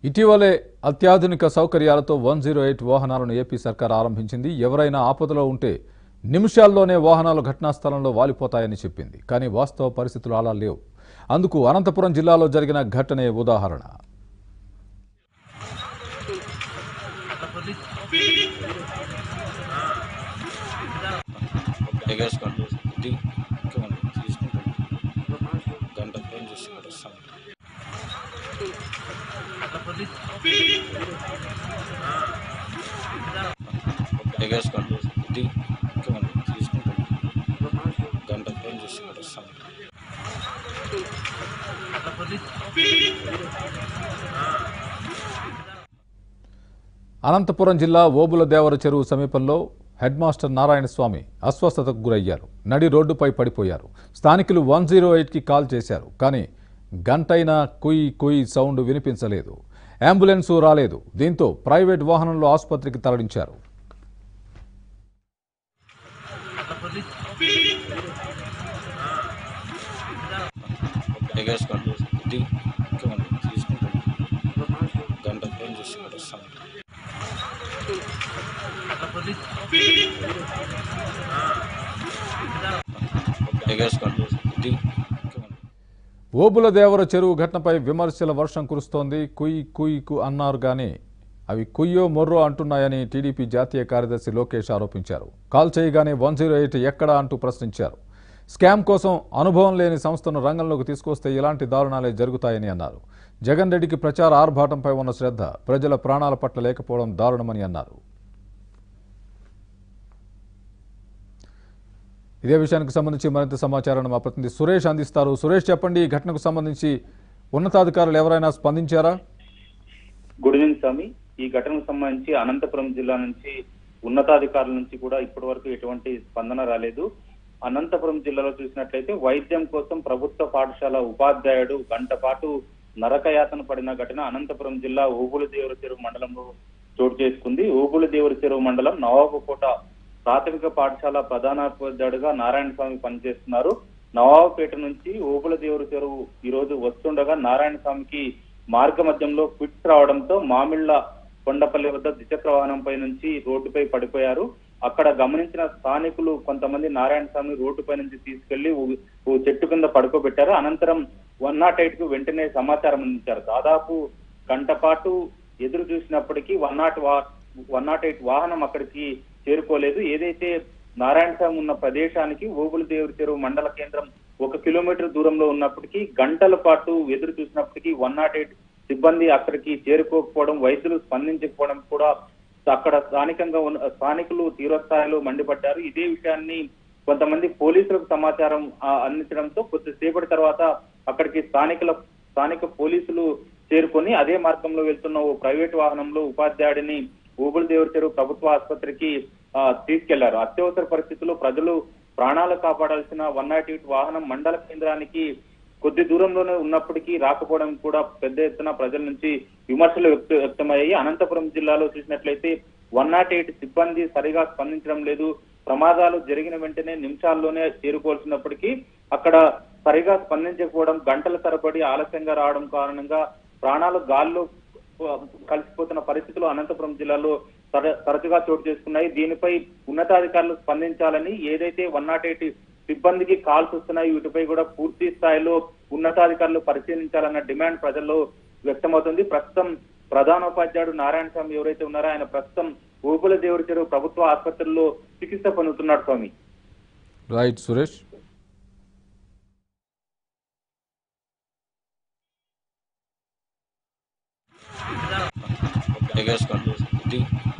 ఇటీవలే అత్యాధునిక సౌకర్యాలతో వన్ జీరో ఎయిట్ వాహనాలను ఏపీ సర్కార్ ఆరంభించింది ఎవరైనా ఆపదలో ఉంటే నిమిషాల్లోనే వాహనాలు ఘటనా స్థలంలో వాలిపోతాయని చెప్పింది కానీ వాస్తవ పరిస్థితులు అలా లేవు అందుకు అనంతపురం జిల్లాలో జరిగిన ఘటనే ఉదాహరణ ఎగేసుకోండి ఇది ఇంకేమన్నా తీసుకుంటాం గంట పైన చూసుకుంటాం వస్తాం ఎగేసుకోండి ఇది ఇంకేమన్నా తీసుకుంటాం గంట పైన చూసుకుంటాం వస్తాం అనంతపురం జిల్లా ఓబుల దేవర చెరువు సమీపంలో హెడ్ మాస్టర్ నారాయణ స్వామి అస్వస్థతకు గురయ్యారు నడి రోడ్డుపై పడిపోయారు స్థానికులు వన్ జీరో ఎయిట్కి కాల్ చేశారు కానీ గంటైనా కుయ్ కుయ్ సౌండ్ వినిపించలేదు అంబులెన్సు రాలేదు దీంతో ప్రైవేట్ వాహనంలో ఆసుపత్రికి తరలించారు ఎగేసుకోండి ఇది ఇంకేమన్నా తీసుకుంటాం గంట పైన చూసుకుంటాం వస్తాం ఎగేసుకోండి ఇది ఇంకేమన్నా ఓబుల దేవర చెరువు ఘటనపై విమర్శల వర్షం కురుస్తోంది కుయ్ కుయ్ కు అన్నారు కానీ అవి కుయ్యో మొర్రో అంటున్నాయని టీడీపీ జాతీయ కార్యదర్శి లోకేష్ ఆరోపించారు కాల్ చేయగానే వన్ జీరో ఎయిట్ ఎక్కడా అంటూ ప్రశ్నించారు స్కామ్ కోసం అనుభవం లేని సంస్థను రంగంలోకి తీసుకొస్తే ఇలాంటి దారుణాలే జరుగుతాయని అన్నారు జగన్ రెడ్డికి ప్రచార ఆర్భాటంపై ఉన్న శ్రద్ధ ప్రజల ప్రాణాల పట్ల లేకపోవడం దారుణమని అన్నారు ఇదే విషయానికి సంబంధించి మరింత సమాచారాన్ని మా ప్రతినిధి సురేష్ అందిస్తారు సురేష్ చెప్పండి ఈ ఘటనకు సంబంధించి ఉన్నతాధికారులు ఎవరైనా స్పందించారా గుడ్ ఈవినింగ్ స్వామి ఈ ఘటనకు సంబంధించి అనంతపురం జిల్లా నుంచి ఉన్నతాధికారుల నుంచి కూడా ఇప్పటి వరకు ఎటువంటి స్పందన రాలేదు అనంతపురం జిల్లాలో చూసినట్లయితే వైద్యం కోసం ప్రభుత్వ పాఠశాల ఉపాధ్యాయుడు గంట పాటు నరకయాతన పడిన ఘటన అనంతపురం జిల్లా ఊగులు దేవర చెరువు మండలంలో చోటు చేసుకుంది ఊగులు దేవర చెరువు మండలం నవాబుకోట ప్రాథమిక పాఠశాల ప్రధానోపాధ్యాయుడుగా నారాయణ స్వామి పనిచేస్తున్నారు నవాబుపేట నుంచి ఊగుల దేవుడు చెరువు ఈ రోజు వస్తుండగా నారాయణ స్వామికి మార్గ మధ్యంలో ఫిట్స్ రావడంతో మామిళ్ల కొండపల్లి వద్ద ద్విచక్ర వాహనంపై నుంచి రోడ్డుపై పడిపోయారు అక్కడ గమనించిన స్థానికులు కొంతమంది నారాయణ స్వామి రోడ్డుపై నుంచి తీసుకెళ్లి ఓ- ఓ చెట్టు కింద పడుకోబెట్టారు అనంతరం వన్ నాట్ ఎయిట్ కు వెంటనే సమాచారం అందించారు దాదాపు గంట పాటు ఎదురు చూసినప్పటికీ one nought one nought eight వాహనం అక్కడికి చేరుకోలేదు ఏదైతే నారాయణ స్వామి ఉన్న ప్రదేశానికి ఓగుల దేవుడి చెరువు మండల కేంద్రం ఒక కిలోమీటర్ దూరంలో ఉన్నప్పటికీ గంటల పాటు ఎదురు చూసినప్పటికీ వన్ నాట్ ఎయిట్ సిబ్బంది అక్కడికి చేరుకోకపోవడం వైద్యులు స్పందించకపోవడం కూడా అక్కడ స్థానికంగా ఉన్న స్థానికులు తీవ్రస్థాయిలో మండిపడ్డారు ఇదే విషయాన్ని కొంతమంది పోలీసులకు సమాచారం ఆ, అందించడంతో కొద్దిసేపటి తర్వాత అక్కడికి స్థానికుల స్థానిక పోలీసులు చేరుకొని అదే మార్గంలో వెళ్తున్న ఓ ప్రైవేట్ వాహనంలో ఉపాధ్యాయుడిని ఊగుల దేవుడి చెరువు ప్రభుత్వ ఆసుపత్రికి ఆ, తీసుకెళ్లారు అత్యవసర పరిస్థితుల్లో ప్రజలు ప్రాణాలు కాపాడాల్సిన వన్ నాట్ ఎయిట్ వాహనం మండల కేంద్రానికి కొద్ది దూరంలోనే ఉన్నప్పటికీ రాకపోవడం కూడా పెద్ద ఎత్తున ప్రజల నుంచి విమర్శలు వ్యక్త వ్యక్తమయ్యాయి అనంతపురం జిల్లాలో చూసినట్లయితే వన్ నాట్ ఎయిట్ సిబ్బంది సరిగా స్పందించడం లేదు ప్రమాదాలు జరిగిన వెంటనే నిమిషాల్లోనే చేరుకోవాల్సినప్పటికీ అక్కడ సరిగా స్పందించకపోవడం గంటల తరబడి ఆలస్యంగా రావడం కారణంగా ప్రాణాలు గాల్లో కలిసిపోతున్న పరిస్థితులు అనంతపురం జిల్లాలో తర- తరచుగా చోటు చేసుకున్నాయి దీనిపై ఉన్నతాధికారులు స్పందించాలని ఏదైతే వన్ నాట్ ఎయిట్ సిబ్బందికి కాల్స్ వస్తున్నాయి వీటిపై కూడా పూర్తి స్థాయిలో ఉన్నతాధికారులు పరిశీలించాలన్న డిమాండ్ ప్రజల్లో వ్యక్తమవుతుంది ప్రస్తుతం ప్రధానోపాధ్యాయుడు నారాయణ స్వామి ఎవరైతే ఉన్నారో ఆయన ప్రస్తుతం ఊపుల దేవుడి చెరువు ప్రభుత్వ ఆసుపత్రుల్లో చికిత్స పొందుతున్నాడు స్వామి రైట్ సురేష్ ఎగేసుకోండి ఇది